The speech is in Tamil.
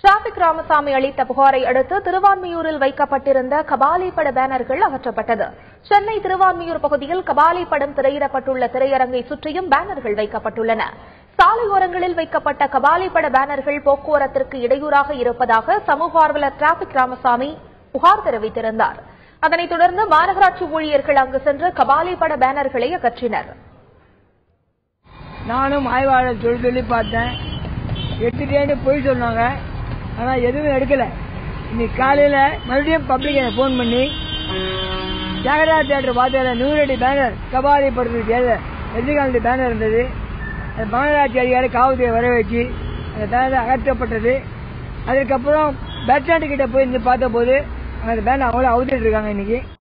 டிராபிக் ராமசாமி அளித்த புகாரை அடுத்து திருவான்மியூரில் வைக்கப்பட்டிருந்த கபாலி பட பேனர்கள் அகற்றப்பட்டது சென்னை திருவான்மியூர் பகுதியில் கபாலி படம் திரையிடப்பட்டுள்ள திரையரங்கை சுற்றியும் பேனர்கள் வைக்கப்பட்டுள்ளன சாலையோரங்களில் வைக்கப்பட்ட கபாலி பட பேனர்கள் போக்குவரத்திற்கு இடையூறாக இருப்பதாக சமூக ஆர்வலர் டிராபிக் ராமசாமி புகார் தெரிவித்திருந்தார் அதனைத் தொடர்ந்து மாநகராட்சி ஊழியர்கள் அங்கு சென்று கபாலி பட பேனர்களை அகற்றினர் நானும் ஆய்வாளர் சொல்லி சொல்லி பார்த்தேன் எடுத்துட்டேன்னு போய் சொன்னாங்க ஆனால் எதுவும் எடுக்கல இன்னைக்கு காலையில் மறுபடியும் பப்ளிக் எனக்கு ஃபோன் பண்ணி ஜெகநாத் தேட்டர் பார்த்ததில்ல நூறடி பேனர் கபாலி படத்துக்கு ஏழு ரஜினிகாந்த் பேனர் இருந்தது அந்த மாநகராட்சி அதிகாரி காவல்துறை வர வச்சு அந்த பேனர் அகற்றப்பட்டது அதுக்கப்புறம் பஸ் ஸ்டாண்டு கிட்ட போய் இருந்து பார்த்தபோது அந்த பேனர் அவங்கள அவுத்துட்டு இருக்காங்க இன்னைக்கு